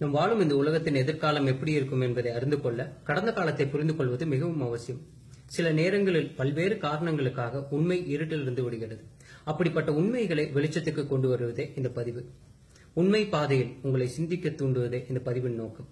நம் வாழும் இந்த உலகத்தின் எதிர்காலம் எப்படி இருக்கும் என்பதை அறிந்து கொள்ள கடந்த காலத்தை புரிந்து கொள்வது மிகவும் அவசியம் சில நேரங்களில் பல்வேறு காரணங்களுக்காக உண்மை இருட்டிலிருந்து விடுகிறது அப்படிப்பட்ட உண்மைகளை வெளிச்சத்துக்கு கொண்டு வருவதே இந்த பதிவு உண்மை பாதையில் உங்களை சிந்திக்க தூண்டுவதே இந்த பதிவின் நோக்கம்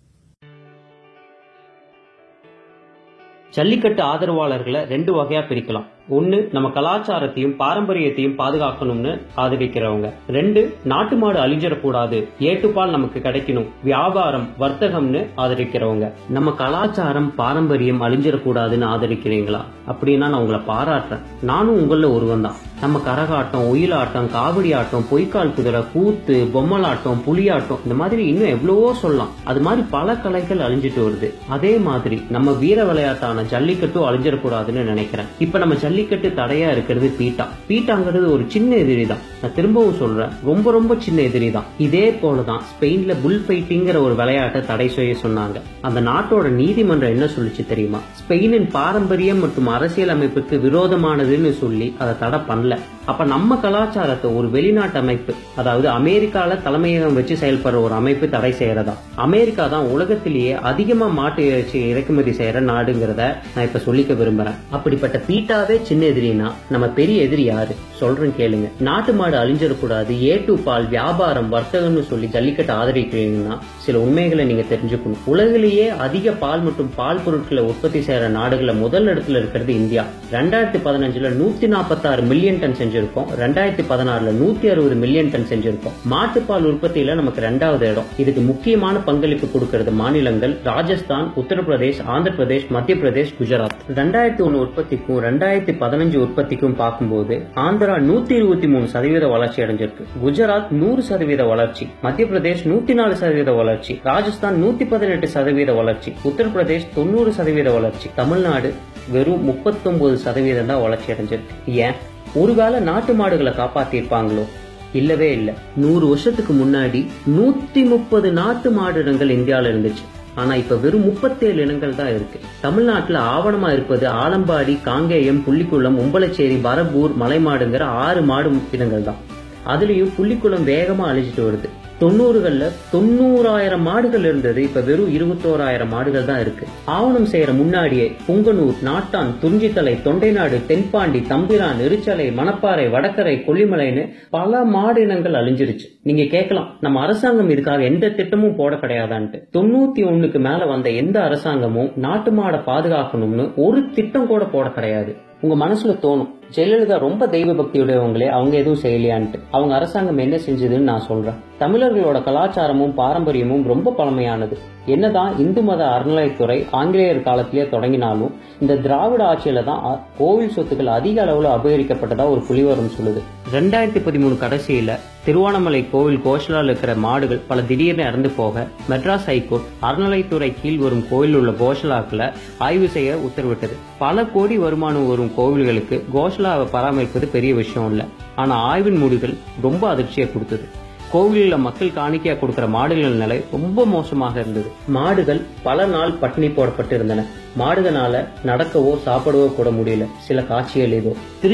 ஜல்லிக்கட்டு ஆதரவாளர்களை ரெண்டு வகையா பிரிக்கலாம் ஒன்னு நம்ம கலாச்சாரத்தையும் பாரம்பரியத்தையும் பாதுகாக்கணும்னு ஆதரிக்கிறவங்க ரெண்டு நாட்டு மாடு அழிஞ்சிடக்கூடாது ஏட்டுப்பால் நமக்கு கிடைக்கணும் வியாபாரம் வர்த்தகம்னு ஆதரிக்கிறவங்க நம்ம கலாச்சாரம் பாரம்பரியம் அழிஞ்சிடக்கூடாதுன்னு ஆதரிக்கிறீங்களா அப்படின்னா நான் உங்களை பாராட்டுறேன் நானும் உங்கள ஒருவன் தான் நம்ம கரகாட்டம் ஒயிலாட்டம் காவடி ஆட்டம் பொய்க்கால் குதிரை கூத்து பொம்மலாட்டம் புலியாட்டம் இந்த மாதிரி இன்னும் எவ்வளவோ சொல்லலாம் அது மாதிரி பல கலைகள் அழிஞ்சிட்டு வருது அதே மாதிரி நம்ம வீர விளையாட்டான ஜல்லிக்கட்டும் அழிஞ்சிடக்கூடாதுன்னு நினைக்கிறேன் இப்ப நம்ம ஜல்லிக்கட்டு தடையா இருக்கிறது பீட்டா பீட்டாங்கிறது ஒரு சின்ன எதிரி தான் நான் திரும்பவும் சொல்றேன் ரொம்ப ரொம்ப சின்ன எதிரி தான் இதே போலதான் ஸ்பெயின்ல புல் ஃபைட்டிங்கிற ஒரு விளையாட்டை தடை செய்ய சொன்னாங்க அந்த நாட்டோட நீதிமன்றம் என்ன சொல்லுச்சு தெரியுமா ஸ்பெயினின் பாரம்பரியம் மற்றும் அரசியல் அமைப்புக்கு விரோதமானதுன்னு சொல்லி அதை தடை பண்ணல அப்ப நம்ம கலாச்சாரத்தை ஒரு வெளிநாட்டு அமைப்பு அதாவது அமெரிக்கால தலைமையகம் வச்சு செயல்படுற ஒரு அமைப்பு தடை செய்யறதா அமெரிக்கா தான் உலகத்திலேயே அதிகமா மாட்டு இறைச்சி இறக்குமதி செய்யற நாடுங்கிறத நான் இப்ப சொல்லிக்க விரும்புறேன் அப்படிப்பட்ட பீட்டாவே சின்ன எதிரினா நம்ம பெரிய எதிரி யாரு சொல்றேன் கேளுங்க நாட்டு மாடு அழிஞ்சிடக்கூடாது ஏ டு பால் வியாபாரம் வர்த்தகம்னு சொல்லி ஜல்லிக்கட்டு ஆதரிக்கிறீங்கன்னா சில உண்மைகளை நீங்க தெரிஞ்சுக்கணும் உலகிலேயே அதிக பால் மற்றும் பால் பொருட்களை உற்பத்தி செய்யற நாடுகளை முதல் இடத்துல இருக்கிறது இந்தியா ரெண்டாயிரத்தி பதினஞ்சுல நூத்தி நாற்பத்தாறு மில்லியன் டன் செஞ்சிருக்கோம் ரெண்டாயிரத்தி பதினாறுல நூத்தி அறுபது மில்லியன் டன் செஞ்சிருக்கோம் மாட்டுப்பால் உற்பத்தியில நமக்கு ரெண்டாவது இடம் இதுக்கு முக்கியமான பங்களிப்பு கொடுக்கிறது மாநிலங்கள் ராஜஸ்தான் உத்தரப்பிரதேஷ் ஆந்திர பிரதேஷ் மத்திய பிரதேஷ் குஜராத் ரெண்டாயிரத்தி ஒன்னு உற்பத்திக்கும் ரெண்டாயிரத்தி பதினஞ்சு உற்பத்திக்கும் பார்க்கும்போது ஆந்திரா நூத்தி இருபத்தி மூணு சதவீத வளர்ச்சி அடைஞ்சிருக்கு குஜராத் நூறு சதவீத வளர்ச்சி மத்திய பிரதேஷ் நூத்தி நாலு சதவீத வளர்ச்சி ராஜஸ்தான் நூத்தி பதினெட்டு சதவீத வளர்ச்சி உத்தரப்பிரதேஷ் தொண்ணூறு சதவீத வளர்ச்சி தமிழ்நாடு வெறும் முப்பத்தொன்பது சதவீதம் தான் வளர்ச்சி அடைஞ்சிருக்கு ஏன் ஒருவேளை நாட்டு மாடுகளை காப்பாத்திருப்பாங்களோ இல்லவே இல்ல நூறு வருஷத்துக்கு முன்னாடி நூத்தி முப்பது நாட்டு மாடு இனங்கள் இந்தியாவில இருந்துச்சு ஆனா இப்ப வெறும் முப்பத்தேழு இனங்கள் தான் இருக்கு தமிழ்நாட்டுல ஆவணமா இருப்பது ஆலம்பாடி காங்கேயம் புள்ளிக்குளம் உம்பளச்சேரி பரபூர் மலைமாடுங்கிற ஆறு மாடு இனங்கள் தான் அதுலயும் புள்ளிக்குளம் வேகமா அழிச்சிட்டு வருது தொண்ணூறுகள்ல தொண்ணூறாயிரம் மாடுகள் இருந்தது இப்ப வெறும் இருபத்தோராயிரம் மாடுகள் தான் இருக்கு ஆவணம் செய்யற முன்னாடியே புங்கனூர் நாட்டான் துஞ்சித்தலை தொண்டைநாடு தென்பாண்டி தம்பிரான் எரிச்சலை மணப்பாறை வடக்கரை கொல்லிமலைன்னு பல மாடு இனங்கள் அழிஞ்சிருச்சு நீங்க கேட்கலாம் நம்ம அரசாங்கம் இதுக்காக எந்த திட்டமும் போட கிடையாதான்ட்டு தொண்ணூத்தி ஒண்ணுக்கு மேல வந்த எந்த அரசாங்கமும் நாட்டு மாடை பாதுகாக்கணும்னு ஒரு திட்டம் கூட போட கிடையாது உங்க மனசுல தோணும் ஜெயலலிதா ரொம்ப தெய்வ பக்தியுடையவங்களே அவங்க எதுவும் செய்யலையான்ட்டு அவங்க அரசாங்கம் என்ன செஞ்சதுன்னு நான் சொல்றேன் தமிழர்களோட கலாச்சாரமும் பாரம்பரியமும் ரொம்ப பழமையானது என்னதான் இந்து மத அறநிலையத்துறை ஆங்கிலேயர் காலத்திலேயே தொடங்கினாலும் இந்த திராவிட ஆட்சியில தான் அ- கோவில் சொத்துக்கள் அதிக அளவுல அபகரிக்கப்பட்டதா ஒரு புலிவரம் சொல்லுது ரெண்டாயிரத்தி பதிமூணு கடைசியில திருவானமலை கோவில் கோஷலால் இருக்கிற மாடுகள் பல திடீர்னு இறந்து போக மெட்ராஸ் ஹைகோர்ட் அறநிலைத்துறை கீழ் வரும் கோயில் உள்ள கோஷலாக்களை ஆய்வு செய்ய உத்தரவிட்டது பல கோடி வருமானம் வரும் கோவில்களுக்கு கோஷலாவை பராமரிப்பது பெரிய விஷயம் இல்ல ஆனா ஆய்வின் முடிவுகள் ரொம்ப அதிர்ச்சியை கொடுத்தது கோவிலில் மக்கள் காணிக்கையா கொடுக்கிற மாடுகள் நிலை ரொம்ப மோசமாக இருந்தது மாடுகள் பல நாள் பட்டினி போடப்பட்டு இருந்தன மாடுகளால நடக்கவோ சாப்பிடவோ கூட முடியல சில காட்சிகள் இதோ திரு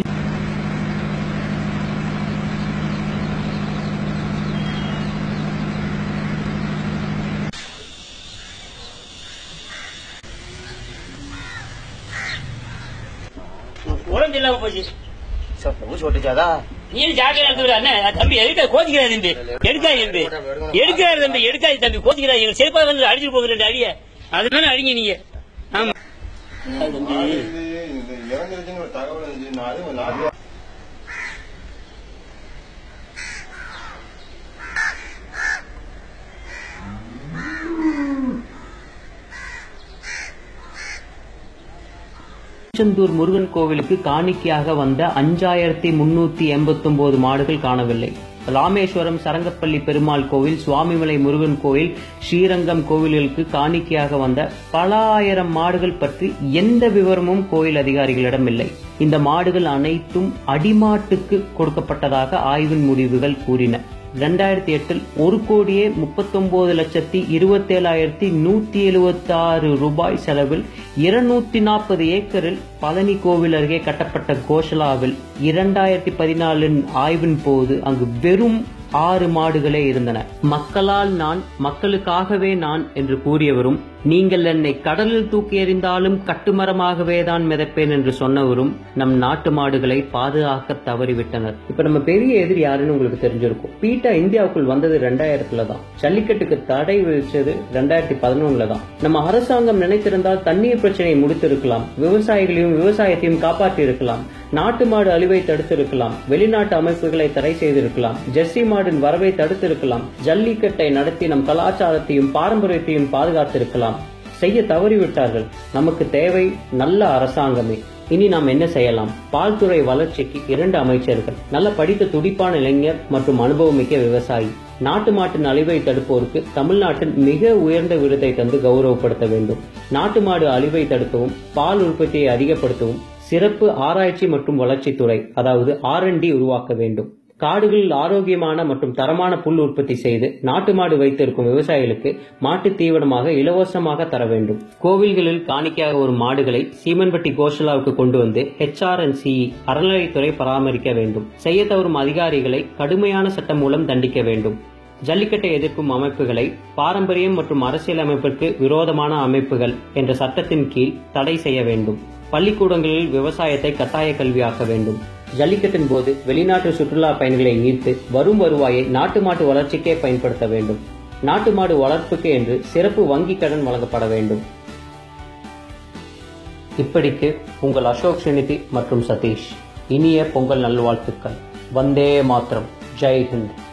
உடம்பு இல்லாம போச்சு சார் பூச்சி ஒட்டுச்சாதா நீ ஜாக்கிரதை எடுத்துக்கிற அண்ணன் தம்பி எடுக்க கோச்சிக்கிறாரு தம்பி எடுக்காது தம்பி எடுக்காரு தம்பி எடுக்காது தம்பி கோச்சிக்கிறாரு எங்க செருப்பா வந்து அடிச்சுட்டு போகுது ரெண்டு அடிய அதுதானே அடிங்க நீங்க ஆமா அது தம்பி இந்த இறங்குறதுன்னு ஒரு தகவல் இருந்துச்சு நான் அதுவும் லாரி திருச்செந்தூர் முருகன் கோவிலுக்கு காணிக்கையாக வந்த அஞ்சாயிரத்தி முன்னூத்தி எண்பத்தி ஒன்பது மாடுகள் காணவில்லை ராமேஸ்வரம் சரங்கப்பள்ளி பெருமாள் கோவில் சுவாமிமலை முருகன் கோவில் ஸ்ரீரங்கம் கோவில்களுக்கு காணிக்கையாக வந்த பல ஆயிரம் மாடுகள் பற்றி எந்த விவரமும் கோயில் அதிகாரிகளிடம் இல்லை இந்த மாடுகள் அனைத்தும் அடிமாட்டுக்கு கொடுக்கப்பட்டதாக ஆய்வின் முடிவுகள் கூறின ரெண்டாயிரத்தி எட்டில் ஒரு கோடியே முப்பத்தொன்பது லட்சத்தி இருபத்தேழாயிரத்தி நூத்தி எழுபத்தி ஆறு ரூபாய் செலவில் இருநூத்தி நாற்பது ஏக்கரில் பழனி கோவில் அருகே கட்டப்பட்ட கோஷலாவில் இரண்டாயிரத்தி பதினாலின் ஆய்வின் போது அங்கு வெறும் ஆறு மாடுகளே இருந்தன மக்களால் நான் மக்களுக்காகவே நான் என்று கூறியவரும் நீங்கள் என்னை கடலில் தூக்கி எறிந்தாலும் கட்டுமரமாகவே தான் மிதப்பேன் என்று சொன்னவரும் நம் நாட்டு மாடுகளை பாதுகாக்க தவறிவிட்டனர் இப்ப நம்ம பெரிய எதிரி யாருன்னு உங்களுக்கு தெரிஞ்சிருக்கும் பீட்டா இந்தியாவுக்குள் வந்தது ரெண்டாயிரத்துல தான் ஜல்லிக்கட்டுக்கு தடை விதிச்சது ரெண்டாயிரத்தி பதினொன்னுல தான் நம்ம அரசாங்கம் நினைத்திருந்தால் தண்ணீர் பிரச்சனையை முடித்திருக்கலாம் விவசாயிகளையும் விவசாயத்தையும் காப்பாற்றி இருக்கலாம் நாட்டு மாடு அழிவை தடுத்திருக்கலாம் வெளிநாட்டு அமைப்புகளை தடை செய்திருக்கலாம் ஜெர்சி மாடின் வரவை தடுத்திருக்கலாம் ஜல்லிக்கட்டை நடத்தி நம் கலாச்சாரத்தையும் பாரம்பரியத்தையும் பாதுகாத்திருக்கலாம் செய்ய தவறிவிட்டார்கள் நமக்கு தேவை நல்ல அரசாங்கமே இனி நாம் என்ன செய்யலாம் பால்துறை வளர்ச்சிக்கு இரண்டு அமைச்சர்கள் நல்ல படித்த துடிப்பான இளைஞர் மற்றும் அனுபவமிக்க விவசாயி நாட்டு மாட்டின் அழிவை தடுப்போருக்கு தமிழ்நாட்டின் மிக உயர்ந்த விருதை தந்து கௌரவப்படுத்த வேண்டும் நாட்டு மாடு அழிவை தடுக்கவும் பால் உற்பத்தியை அதிகப்படுத்தவும் சிறப்பு ஆராய்ச்சி மற்றும் வளர்ச்சித்துறை அதாவது ஆர் உருவாக்க வேண்டும் காடுகளில் ஆரோக்கியமான மற்றும் தரமான புல் உற்பத்தி செய்து நாட்டு மாடு வைத்திருக்கும் விவசாயிகளுக்கு மாட்டு தீவனமாக இலவசமாக தர வேண்டும் கோவில்களில் காணிக்கையாக வரும் மாடுகளை சீமன்பட்டி கோஷலாவுக்கு கொண்டு வந்து ஹெச்ஆர்என்சிஇ அறநிலைத்துறை பராமரிக்க வேண்டும் செய்ய தவறும் அதிகாரிகளை கடுமையான சட்டம் மூலம் தண்டிக்க வேண்டும் ஜல்லிக்கட்டை எதிர்க்கும் அமைப்புகளை பாரம்பரியம் மற்றும் அரசியல் அமைப்பிற்கு விரோதமான அமைப்புகள் என்ற சட்டத்தின் கீழ் தடை செய்ய வேண்டும் பள்ளிக்கூடங்களில் விவசாயத்தை கட்டாய கல்வியாக்க வேண்டும் ஜல்லிக்கட்டின் போது வெளிநாட்டு சுற்றுலா பயணிகளை ஈர்த்து வரும் வருவாயை நாட்டு மாட்டு வளர்ச்சிக்கே பயன்படுத்த வேண்டும் நாட்டு மாடு வளர்ப்புக்கு என்று சிறப்பு வங்கி கடன் வழங்கப்பட வேண்டும் இப்படிக்கு உங்கள் அசோக் ஸ்ரீநிதி மற்றும் சதீஷ் இனிய பொங்கல் நல்வாழ்த்துக்கள் வந்தே மாத்திரம் ஜெய் ஹிந்த்